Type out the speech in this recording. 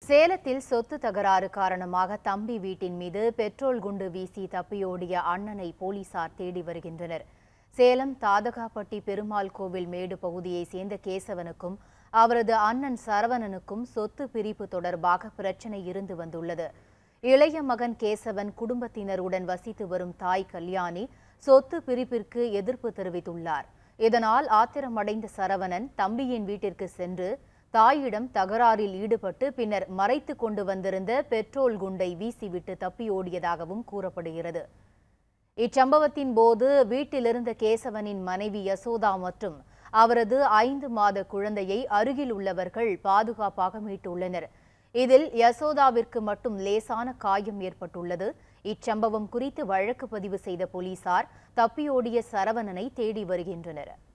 சேலத்தில் சொத்து தகராறு காரணமாக தம்பி வீட்டின் மீது பெட்ரோல் குண்டு வீசி தப்பியோடிய அண்ணனை போலீசார் தேடி வருகின்றனர் சேலம் தாதகாப்பட்டி பெருமாள் கோவில் மேடு பகுதியைச் சேர்ந்த கேசவனுக்கும் அவரது அண்ணன் சரவணனுக்கும் சொத்து பிரிப்பு தொடர்பாக பிரச்சனை இருந்து வந்துள்ளது இளைய மகன் கேசவன் குடும்பத்தினருடன் வசித்து வரும் தாய் கல்யாணி சொத்து பிரிப்பிற்கு எதிர்ப்பு தெரிவித்துள்ளார் இதனால் ஆத்திரமடைந்த சரவணன் தம்பியின் வீட்டிற்கு சென்று தாயிடம் தகராறில் ஈடுபட்டு பின்னர் மறைத்து கொண்டு வந்திருந்த பெட்ரோல் குண்டை வீசிவிட்டு தப்பியோடியதாகவும் கூறப்படுகிறது இச்சம்பவத்தின் போது வீட்டிலிருந்த கேசவனின் மனைவி யசோதா மற்றும் அவரது ஐந்து மாத குழந்தையை அருகில் உள்ளவர்கள் பாதுகாப்பாக மீட்டுள்ளனர் இதில் யசோதாவிற்கு மட்டும் லேசான காயம் ஏற்பட்டுள்ளது இச்சம்பவம் குறித்து வழக்கு பதிவு செய்த போலீசார் தப்பியோடிய சரவணனை தேடி வருகின்றனர்